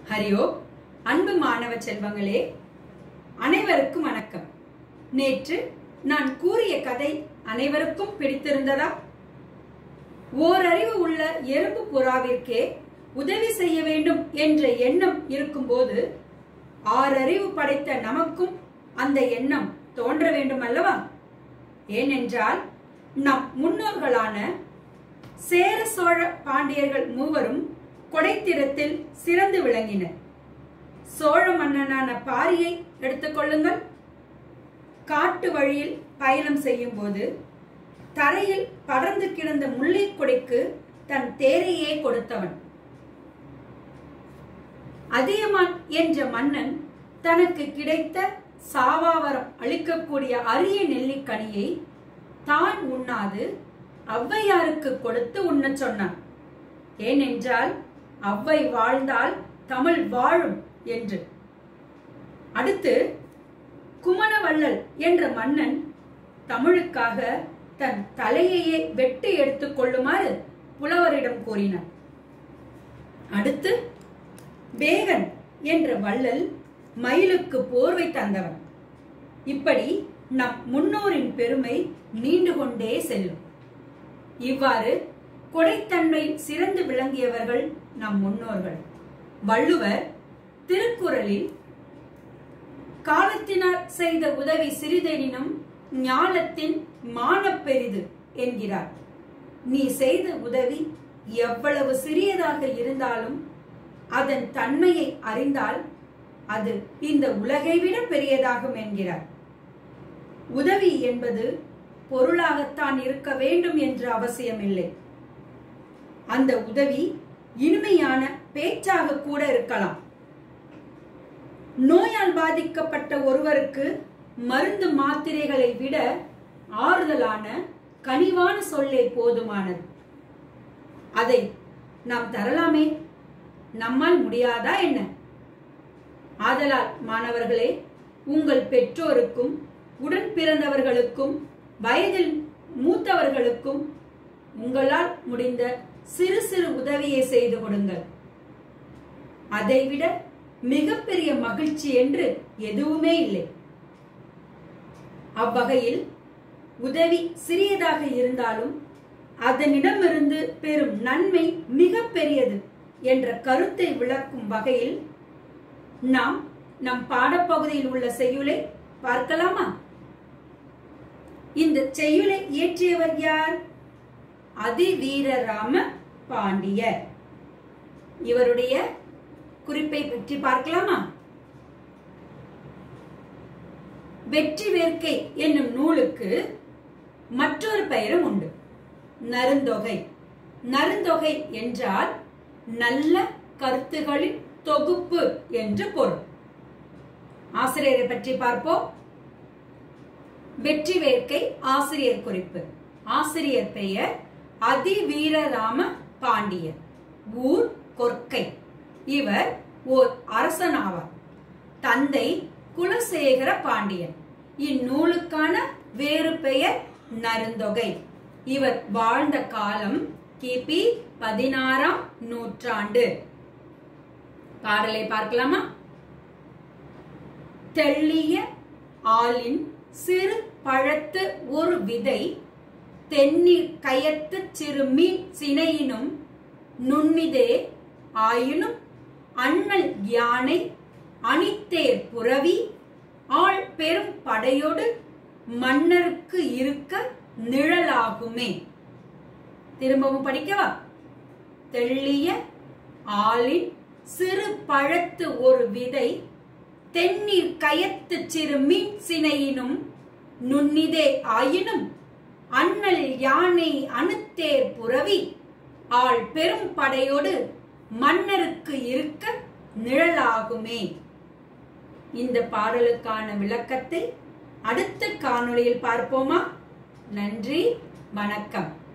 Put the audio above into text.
ஹரியோ அன்பு மாணவ செல்வங்களே அனைவருக்கும் வணக்கம் நேற்று நான் கூறிய கதை அனைவருக்கும் பிடித்திருந்ததா ஓரறிவு உள்ள எறும்பு புறாவிற்கே உதவி செய்ய வேண்டும் என்ற எண்ணம் இருக்கும்போது ஆறறிவு படைத்த நமக்கும் அந்த எண்ணம் தோன்ற வேண்டும் அல்லவா ஏனென்றால் நம் முன்னோர்களான சேர சோழ பாண்டியர்கள் மூவரும் கொடைத்திறத்தில் சிறந்து விளங்கினர் சோழ மன்னனான பாரியை எடுத்துக்கொள்ளுங்கள் காட்டு வழியில் பயணம் செய்யும் போது தரையில் படர்ந்து கிடந்த முல்லை கொடைக்கு தன் தேரையே கொடுத்தவன் அதியமான் என்ற மன்னன் தனக்கு கிடைத்த சாவாவரம் அளிக்கக்கூடிய அரிய நெல்லிக்கனியை தான் உண்ணாது ஔவையாருக்கு கொடுத்து உண்ணச் சொன்னான் ஏனென்றால் அவ்வை வாழ்ந்தால் தமிழ் வாழும் என்று அடுத்து குமணவள்ளல் என்ற மன்னன் தமிழுக்காக தன் தலையையே வெட்டி எடுத்துக் கொள்ளுமாறு புலவரிடம் கூறினான் அடுத்து வேகன் என்ற வள்ளல் மயிலுக்கு போர்வை தந்தவன் இப்படி நம் முன்னோரின் பெருமை நீண்டு கொண்டே செல்லும் இவ்வாறு கொடைத்தன்மை சிறந்து விளங்கியவர்கள் நம் முன்னோர்கள் வள்ளுவர் திருக்குறளில் காலத்தினால் செய்த உதவி சிறிதெனினும் ஞாலத்தின் மானப் பெரிது என்கிறார் நீ செய்த உதவி எவ்வளவு சிறியதாக இருந்தாலும் அதன் தன்மையை அறிந்தால் அது இந்த உலகை விட பெரியதாகும் என்கிறார் உதவி என்பது பொருளாகத்தான் இருக்க வேண்டும் என்று அவசியமில்லை அந்த உதவி இனிமையான பேச்சாக கூட இருக்கலாம் நோயால் பாதிக்கப்பட்ட ஒருவருக்கு மருந்து மாத்திரைகளை விட ஆறுதலான கனிவான சொல்லே போதுமானது அதை நாம் தரலாமே நம்மால் முடியாதா என்ன ஆதலால் மாணவர்களே உங்கள் பெற்றோருக்கும் உடன் பிறந்தவர்களுக்கும் வயதில் மூத்தவர்களுக்கும் உங்களால் முடிந்த சிறு சிறு உதவியை செய்து கொடுங்கள் அதைவிட மிகப்பெரிய மகிழ்ச்சி என்று எதுவுமே இல்லை அவ்வகையில் உதவி சிறியதாக இருந்தாலும் அதனிடமிருந்து பெறும் நன்மை மிக பெரியது என்ற கருத்தை விளக்கும் வகையில் நாம் நம் பாடப்பகுதியில் உள்ள செய்யுளை பார்க்கலாமா இந்த செய்யுளை இயற்றியவர் யார் அதிவீரராம பாண்டியர் இவருடைய குறிப்பை பற்றி பார்க்கலாமா வெற்றி வேர்க்கை என்னும் நூலுக்கு மற்றொரு பெயரும் உண்டு நருந்தொகை நருந்தொகை என்றால் நல்ல கருத்துகளின் தொகுப்பு என்று பொருள் ஆசிரியரை பற்றி பார்ப்போம் வெற்றி வேர்க்கை ஆசிரியர் குறிப்பு ஆசிரியர் பெயர் அதிவீரராம பாண்டியர் ஊர் கொற்கை இவர் ஓர் அரசனாவார் தந்தை குலசேகர பாண்டியன் இந்நூலுக்கான வேறு பெயர் நருந்தொகை இவர் வாழ்ந்த காலம் கிபி பதினாறாம் நூற்றாண்டு பாடலை பார்க்கலாமா தெள்ளிய ஆளின் சிறு பழத்து ஒரு விதை தென்னீர் கயத்து சிறு மீன் சினையினும் நுண்ணிதே ஆயினும் அண்ணல் யானை அணித்தேர் புறவி ஆள் பெரும் படையோடு மன்னருக்கு இருக்க நிழலாகுமே திரும்பவும் படிக்கவா தெள்ளிய ஆளின் சிறு பழத்து ஒரு விதை தென்னீர் கயத்து சிறு மீன் சினையினும் நுண்ணிதே ஆயினும் அண்ணல் யானை அணுத்தேர் புறவி ஆள் பெரும் படையோடு மன்னருக்கு இருக்க நிழலாகுமே இந்த பாடலுக்கான விளக்கத்தை அடுத்த காணொளியில் பார்ப்போமா நன்றி வணக்கம்